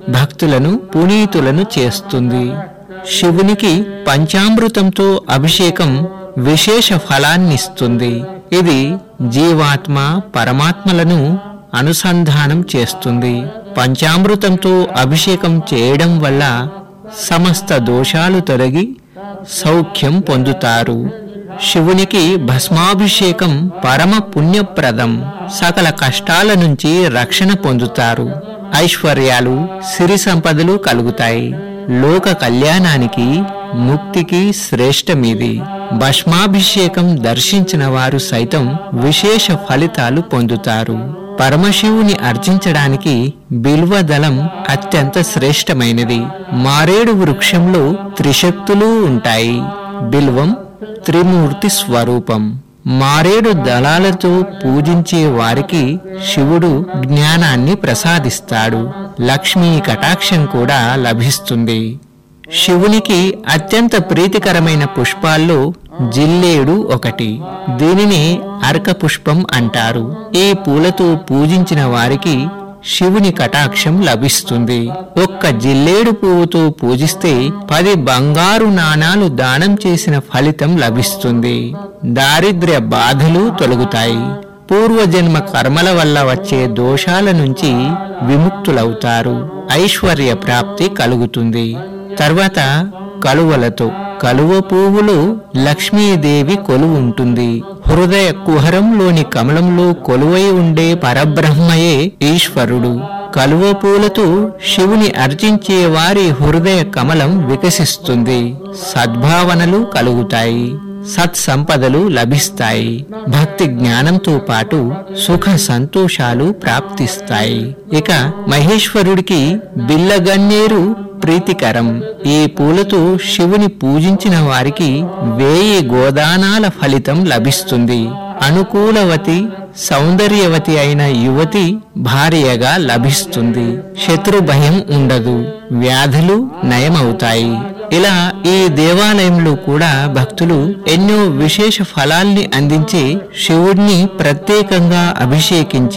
భక్తులను పునీతులను చేస్తుంది శివునికి పంచామృతంతో అభిషేకం విశేష ఫలాన్నిస్తుంది ఇది జీవాత్మ పరమాత్మలను అనుసంధానం చేస్తుంది పంచామృతంతో అభిషేకం చేయడం వల్ల సమస్త దోషాలు తొలగి సౌఖ్యం పొందుతారు శివునికి భస్మాభిషేకం పరమ పుణ్యప్రదం సకల కష్టాల నుంచి రక్షణ పొందుతారు ఐశ్వర్యాలు సిరి సంపదలు కలుగుతాయి లోక కళ్యాణానికి ముక్తికి శ్రేష్టమిది భస్మాభిషేకం దర్శించిన వారు సైతం విశేష ఫలితాలు పొందుతారు పరమశివుని అర్చించడానికి బిల్వదళం అత్యంత శ్రేష్టమైనది మారేడు వృక్షంలో త్రిశక్తులు ఉంటాయి బిల్వం త్రిమూర్తి స్వరూపం మారేడు దళాలతో పూజించే వారికి శివుడు జ్ఞానాన్ని ప్రసాదిస్తాడు లక్ష్మీ కటాక్షం కూడా లభిస్తుంది శివునికి అత్యంత ప్రీతికరమైన పుష్పాల్లో జిల్లేడు ఒకటి దీనిని అర్క పుష్పం అంటారు ఈ పూలతో పూజించిన వారికి శివుని కటాక్షం లభిస్తుంది ఒక్క జిల్లేడు పువ్వుతో పూజిస్తే పది బంగారు నాణాలు దానం చేసిన ఫలితం లభిస్తుంది దారిద్ర్య బాధలు తొలగుతాయి పూర్వజన్మ కర్మల వల్ల వచ్చే దోషాల నుంచి విముక్తులవుతారు ఐశ్వర్య ప్రాప్తి కలుగుతుంది తర్వాత కలువలతో కలువ పువ్వులు లక్ష్మీదేవి కొలువు ఉంటుంది హృదయ కుహరంలోని కమలంలో కొలువై ఉండే పరబ్రహ్మయే ఈశ్వరుడు కలువ పూలతో శివుని అర్చించే వారి హృదయ కమలం వికసిస్తుంది సద్భావనలు కలుగుతాయి సత్సంపదలు లభిస్తాయి భక్తి జ్ఞానంతో పాటు సుఖ సంతోషాలు ప్రాప్తిస్తాయి ఇక మహేశ్వరుడికి బిల్లగన్నేరు ప్రీతికరం ఈ పూలతో శివుని పూజించిన వారికి వేయి గోదానాల ఫలితం లభిస్తుంది అనుకూలవతి సౌందర్యవతి అయిన యువతి భార్యగా లభిస్తుంది శత్రు భయం ఉండదు వ్యాధులు నయమవుతాయి ఇలా ఈ దేవాలయంలో కూడా భక్తులు ఎన్నో విశేష ఫలాల్ని అందించి శివుడిని ప్రత్యేకంగా అభిషేకించి